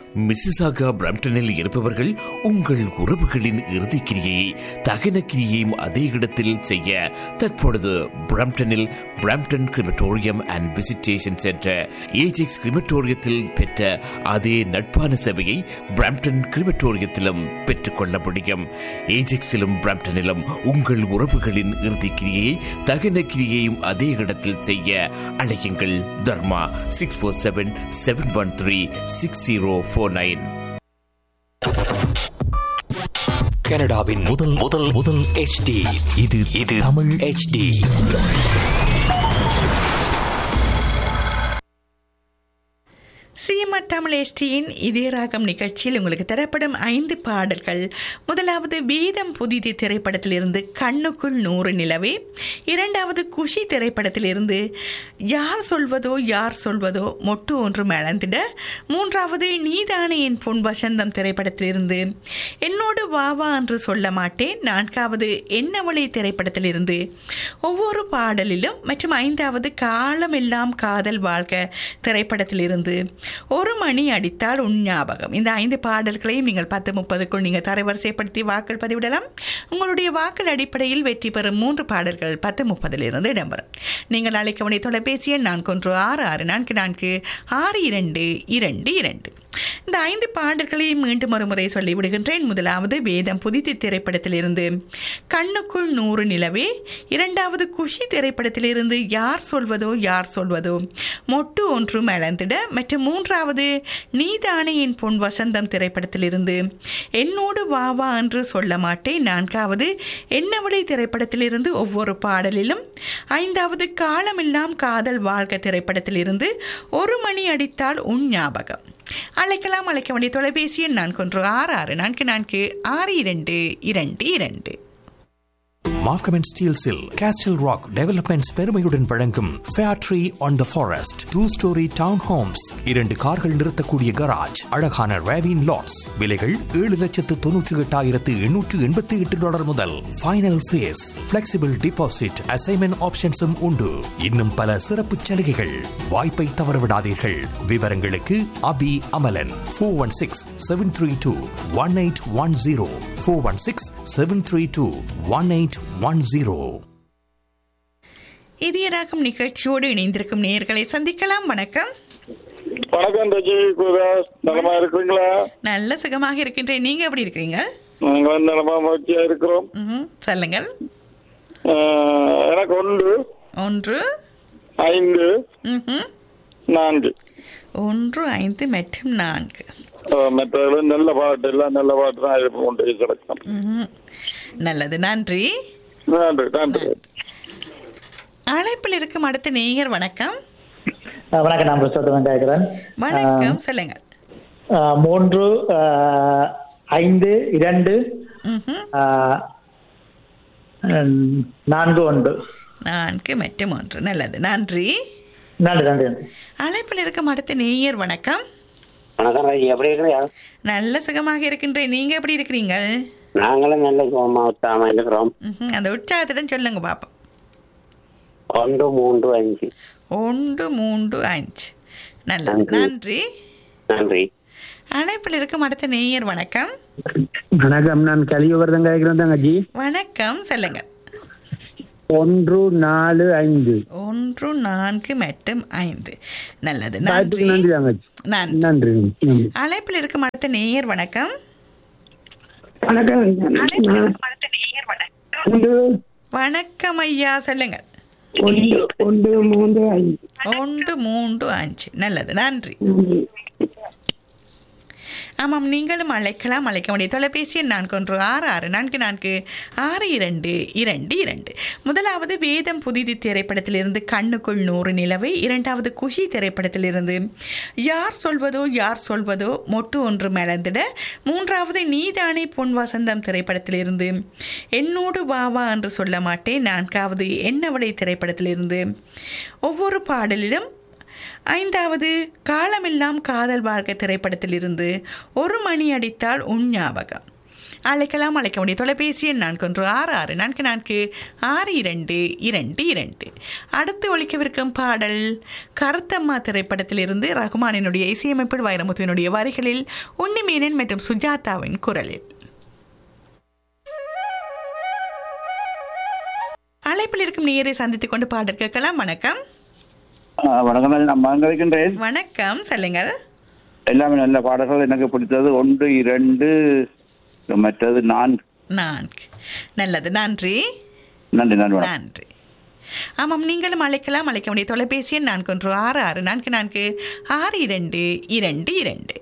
Mississauga பிரம்டனில் இருப்பவர்கள் உங்கள் உறவுகளின் இறுதிக்கிரியை தகன கிரியையும் அதே இடத்தில் செய்ய தற்பொழுது பிரம்டனில் Brampton crematorium and visitation centre Ajax கிரிமட்டோரியத்தில் பெற்ற அதே நட்பான சேவையை பிரம்டன் கிரிமட்டோரியத்திலும் பெற்றுக்கொள்ள முடியும் ஏஜெக்ஸிலும் பிரம்டனிலும் உங்கள் உறவுகளின் இறுதிக்கிரியை தகன கிரியையும் அதே இடத்தில் செய்ய அழையுங்கள் Dharma six four seven seven one three six zero four nine கனடாவின் முதல் முதல் முதல் HD இது இது தமிழ் HD சிஎம்ஆர் தமிழ் எஸ்டியின் இதே ராகம் நிகழ்ச்சியில் உங்களுக்கு தரப்படும் ஐந்து பாடல்கள் முதலாவது வேதம் புதிது திரைப்படத்திலிருந்து கண்ணுக்குள் நூறு நிலவே இரண்டாவது குஷி திரைப்படத்திலிருந்து யார் சொல்வதோ யார் சொல்வதோ மொட்டு ஒன்று மலர்ந்திட மூன்றாவது நீதானே என் பொன் வசந்தம் திரைப்படத்திலிருந்து என்னோடு வா வா என்று சொல்ல மாட்டேன் நான்காவது என்னவளை திரைப்படத்திலிருந்து ஒவ்வொரு பாடலிலும் மற்றும் ஐந்தாவது காலமெல்லாம் காதல் வாழ்க திரைப்படத்திலிருந்து ஒரு மணி அடித்தால் உன் ஞாபகம் இந்த ஐந்து பாடல்களையும் நீங்கள் பத்து முப்பதுக்குள் நீங்கள் தரவரிசைப்படுத்தி வாக்கள் பதிவிடலாம் உங்களுடைய வாக்கள் அடிப்படையில் வெற்றி பெறும் மூன்று பாடல்கள் பத்து முப்பதிலிருந்து இடம்பெறும் நீங்கள் அழைக்க வேண்டிய தொலைபேசி எண் நான்கு ஒன்று ஆறு ஆறு நான்கு நான்கு ஆறு இரண்டு இரண்டு இரண்டு இந்த ஐந்து பாடல்களை மீண்டும் ஒரு முறை சொல்லிவிடுகின்றேன் முதலாவது வேதம் புதித்து திரைப்படத்திலிருந்து கண்ணுக்குள் நூறு நிலவே இரண்டாவது குஷி திரைப்படத்திலிருந்து யார் சொல்வதோ யார் சொல்வதோ மொட்டு ஒன்று மலர்ந்திட மற்றும் மூன்றாவது நீதானே என் பொன் வசந்தம் திரைப்படத்திலிருந்து என்னோடு வா வா என்று சொல்ல மாட்டேன் நான்காவது என்னவளை திரைப்படத்திலிருந்து ஒவ்வொரு பாடலிலும் ஐந்தாவது காலமெல்லாம் காதல் வாழ்க திரைப்படத்திலிருந்து ஒரு மணி அடித்தால் உன் ஞாபகம் அழைக்கலாம் அழைக்க வேண்டிய தொலைபேசி எண் நான்கு ஒன்று ஆறு ஆறு நான்கு நான்கு ஆறு இரண்டு இரண்டு இரண்டு Markham and Steeles Castle Rock developments பெருமையுடன் வழங்கும் fair tree on the forest two storey town homes இரண்டு கார்கள் நிறுத்தக்கூடிய கராஜ் அழகான ரேவின் லாட்ஸ் விலைகள் ஏழு லட்சத்து தொன்னூற்றி எட்டாயிரத்து எண்ணூற்று எண்பத்தி எட்டு டாலர் முதல் final phase flexible deposit assignment ஆப்ஷன்ஸும் உண்டு இன்னும் பல சிறப்பு சலுகைகள் வாய்ப்பை தவறவிடாதீர்கள் விவரங்களுக்கு Abi Amalan four one six seven three two one eight one zero four one six seven three two one eight one zero இதய ராகம் நிகழ்ச்சியோடு இணைந்திருக்கும் நேயர்களை சந்திக்கலாம் வணக்கம் வணக்கம் ரஜி குருதாஸ் நலமா இருக்கிறீங்களா நல்ல சுகமாக இருக்கின்றேன் நீங்க எப்படி இருக்கிறீங்க நாங்கள் நலமா மகிழ்ச்சியா இருக்கிறோம் ம்ஹும். சொல்லுங்கள் ஆஹ், எனக்கு ஒன்று ஒன்று ஐந்து ம்ஹும். நான்கு ஒன்று ஐந்து மற்றும் நான்கு ஆஹ், மற்றவர்களும் நல்ல பாட்டு எல்லாம் நல்ல பாட்டு தான் இருப்போம் கொண்டு கிடக்கும் ம்ஹும். நல்லது நன்றி நன்றி நன்றி அழைப்பில் இருக்கும் அடுத்த நேயர் வணக்கம் அஹ் வணக்கம் நான் பிரசோத்தமன் கேட்கிறேன் வணக்கம் சொல்லுங்கள் அஹ் மூன்று அஹ், ஐந்து இரண்டு ம்ஹும். அஹ், உம், நான்கு ஒன்று நான்கு மற்றும் ஒன்று நல்லது நன்றி நன்றி நன்றி நன்றி அழைப்பில் இருக்கும் அடுத்த நேயர் வணக்கம் வணக்கம் ராஜி எப்படி இருக்கிறியா நல்ல சுகமாக இருக்கின்றேன் நீங்க எப்படி இருக்கிறீங்க நாங்களும் நல்ல சுகமா உத்தாம இருக்கிறோம் ம்ஹும். அந்த உற்சாகத்துடன் சொல்லுங்க பாப்போம் ஒன்று மூன்று அஞ்சு ஒன்று மூன்று அஞ்சு நல்லது நன்றி. நன்றி நன்றி அழைப்பில் இருக்கும் அடுத்த நேயர் வணக்கம் வணக்கம் நான் கலியுவர்தன் கேட்கிறேன் தங்கச்சி வணக்கம் சொல்லுங்க ஒன்று நாலு ஐந்து ஒன்று நான்கு மற்றும் ஐந்து நல்லது வாய்ப்புக்கு நன்றி நன்றி தங்கச்சி நன்றி நன்றி நன்றி அழைப்பில் இருக்கும் அடுத்த நேயர் வணக்கம் வணக்கம் ஒன்று வணக்கம் ஐயா சொல்லுங்க ஒன்று ஒன்று மூன்று ஐந்து ஒன்று மூன்று அஞ்சு நல்லது நன்றி ஆமாம் நீங்களும் அழைக்கலாம் அழைக்க வேண்டிய தொலைபேசி எண் நான்கு ஒன்று ஆறு ஆறு நான்கு நான்கு ஆறு இரண்டு இரண்டு இரண்டு முதலாவது வேதம் புதிது திரைப்படத்திலிருந்து கண்ணுக்குள் நூறு நிலவை இரண்டாவது குஷி திரைப்படத்திலிருந்து யார் சொல்வதோ யார் சொல்வதோ மொட்டு ஒன்று மலர்ந்திட மூன்றாவது நீதானே பொன் வசந்தம் திரைப்படத்திலிருந்து என்னோடு வா வா என்று சொல்ல மாட்டேன் நான்காவது என்னவளை திரைப்படத்திலிருந்து ஒவ்வொரு பாடலிலும் ஐந்தாவது காலமெல்லாம் காதல் வாழ்க்கை திரைப்படத்திலிருந்து ஒரு மணி அடித்தால் உன் ஞாபகம் அழைக்கலாம் அழைக்க முடிய தொலைபேசி எண் நான்கு ஒன்று ஆறு ஆறு நான்கு நான்கு ஆறு இரண்டு இரண்டு இரண்டு அடுத்து ஒழிக்கவிருக்கும் பாடல் கருத்தம்மா திரைப்படத்திலிருந்து ரகுமானினுடைய இசையமைப்பில் வைரமுத்துவினுடைய வரிகளில் உன்னிமீனன் மற்றும் சுஜாதாவின் குரலில் அழைப்பில் இருக்கும் நேரை சந்தித்துக் கொண்டு பாடல் கேட்கலாம் வணக்கம் வணக்கம் நான் மறந்திருக்கின்றேன் வணக்கம் சொல்லுங்கள் எல்லாமே நல்ல பாடல்கள் எனக்கு பிடித்தது ஒன்று இரண்டு மற்றது நான்கு நான்கு நல்லது நன்றி நன்றி நன்றி வணக்கம். நன்றி ஆமாம் நீங்களும் அழைக்கலாம் அழைக்க வேண்டிய தொலைபேசி எண் நான்கு ஒன்று ஆறு ஆறு நான்கு நான்கு ஆறு இரண்டு இரண்டு இரண்டு